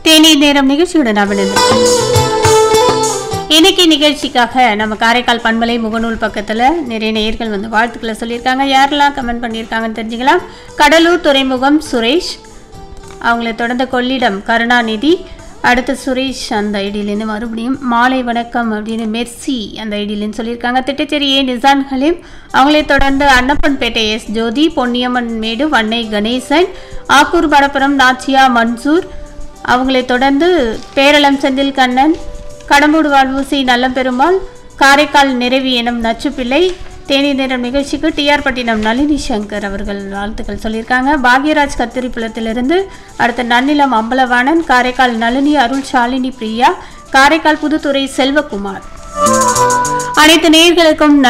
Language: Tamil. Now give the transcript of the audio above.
தேநீர் நேரம் நிகழ்ச்சியுடன் அபிநந்தன் இன்னைக்கு நிகழ்ச்சிக்காக நம்ம காரைக்கால் பண்பலை முகநூல் பக்கத்தில் நிறைய நேயர்கள் வந்து வாழ்த்துக்களை சொல்லியிருக்காங்க யாரெல்லாம் கமெண்ட் பண்ணியிருக்காங்கன்னு தெரிஞ்சுக்கலாம் கடலூர் துறைமுகம் சுரேஷ் அவங்கள தொடர்ந்த கொள்ளிடம் கருணாநிதி அடுத்து சுரேஷ் அந்த ஐடியிலேருந்து மறுபடியும் மாலை வணக்கம் அப்படின்னு மெர்சி அந்த ஐடியிலேருந்து சொல்லியிருக்காங்க திட்டச்சேரி ஏ நிசான் ஹலீம் அவங்களே தொடர்ந்து அன்னப்பன்பேட்டை எஸ் ஜோதி பொன்னியம்மன் மேடு வன்னை கணேசன் ஆக்கூர் பரப்புரம் நாச்சியா மன்சூர் அவங்களை தொடர்ந்து பேரளம் செந்தில் கண்ணன் கடம்பூடு வாழ்வூசி நல்லம்பெருமாள் காரைக்கால் நிறைவி எனும் நச்சுப்பிள்ளை தேனி நேரம் நிகழ்ச்சிக்கு டிஆர் பட்டினம் நளினி சங்கர் அவர்கள் வாழ்த்துக்கள் சொல்லியிருக்காங்க பாக்யராஜ் கத்திரிப்புலத்திலிருந்து அடுத்த நன்னிலம் அம்பலவாணன் காரைக்கால் நளினி அருள் ஷாலினி பிரியா காரைக்கால் புதுத்துறை செல்வகுமார் அனைத்து நேயர்களுக்கும்